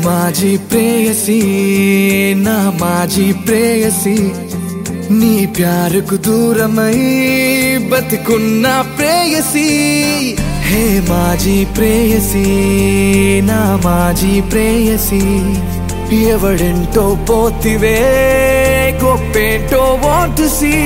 మాజీ ప్రేయసి నా మాజీ ప్రేయసి నీ ప్యారుకు దూరమై బతికున్న ప్రేయసి హే మాజీ ప్రేయసి నా మాజీ ప్రేయసి ఎవడెంటో పోతివే గొప్పేంటో వాంట్ సీ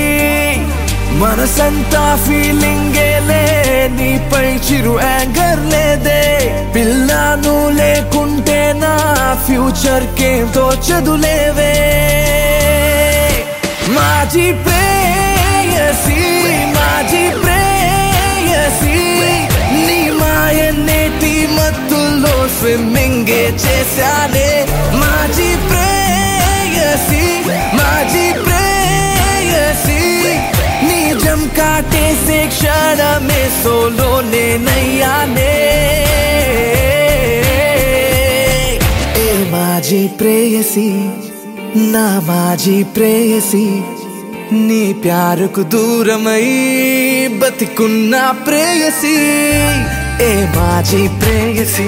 మనసంతా ఫీలింగ్ లే నీపై చిరు యాంగర్ లేదే పిల్లను లేకుంటే నా ఫ్యూచర్ కేం తోచదులేవే మాజీ ప్రేయసి మాజీ ప్రేయసి నీ మాయ నేటి మత్తుల్లో స్విమ్మింగ్ చేశానే మాజీ ప్రేయసి మాజీ ప్రేయసి నిజం కాటేసే క్షణమే సోలో నేనయ్యానే ఏ మాజీ ప్రేయసి నా మాజీ ప్రేయసి నీ ప్యారుకు దూరమై బతికున్న ప్రేయసి ఏ మాజీ ప్రేయసి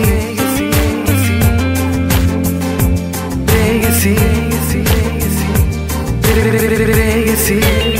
ప్రేయసి ప్రేయసి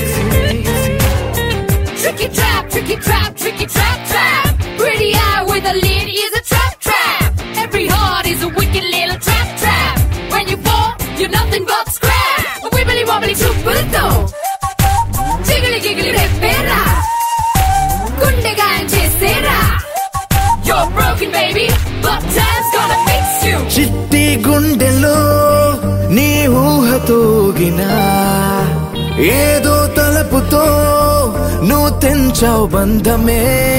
Tricky trap, tricky trap, tricky trap, trap. Pretty eye with a lid is a trap, trap. Every heart is a wicked little trap, trap. When you fall, you're nothing but scrap. A wibbly wobbly super though. Jiggly jiggly repera. Gunde gayan chesera. You're broken, baby, but time's gonna fix you. చిట్టి గుండెలో నీ ఊహతోగినా ఏదో తలపుతో నువ్వు తెంచావు బంధమే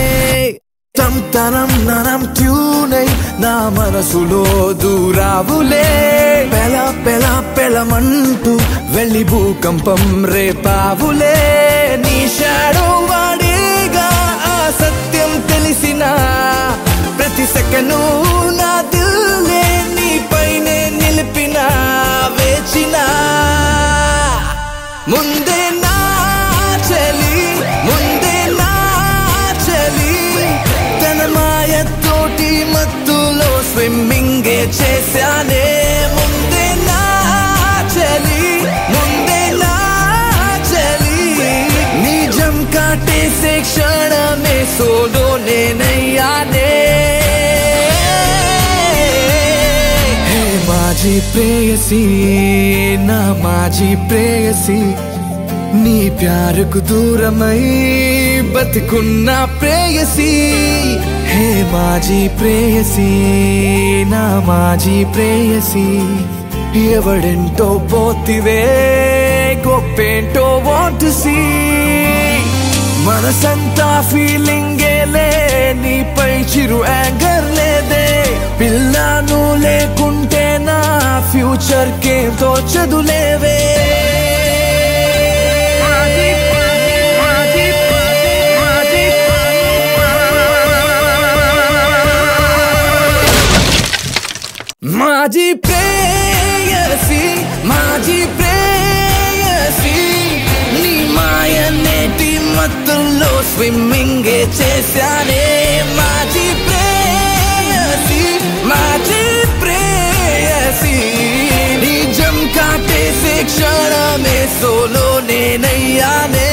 తంతనం ననం ట్యూనై నా మనసులో దూరావులే పెల పెల పెలమంటూ వెళ్ళి భూకంపం రేపావులే నీ షాడో వాడేగా ఆ సత్యం తెలిసినా ప్రతి సెకను నా దిల్లే నీపైనే నిలిపిన వేచిన ముందే నా చలి ముందే నా చలి తన మాయతోటి మత్తులో స్విమ్మింగ్ చేశానే ముందే నా చలి ముందే నా చలి నిజం కాటేసే క్షణమే సోలో నేనయ్యానే హే మాజీ ప్రేయసి నా మాజీ ప్రేయసి నీ ప్యారుకు దూరమై బతికున్న ప్రేయసి హే మాజీ ప్రేయసి నా మాజీ ప్రేయసి ఎవడెంటో పోతివే గొప్పేంటో వాంట్ సీ మనసంతా ఫీలింగ్ లే నీపై చిరు యాంగర్ లేదే పిల్లను లేకుంటే నా ఫ్యూచర్ కేం తోచదులేవే మాజీ ప్రేయసి మాజీ ప్రేయసి నీ మాయ నేటి మత్తుల్లో స్విమ్మింగ్ చేశానే మాజీ ప్రేయసి మాజీ ప్రేయసి నిజం కాటేసే క్షణమే సోలో నేనయ్యానే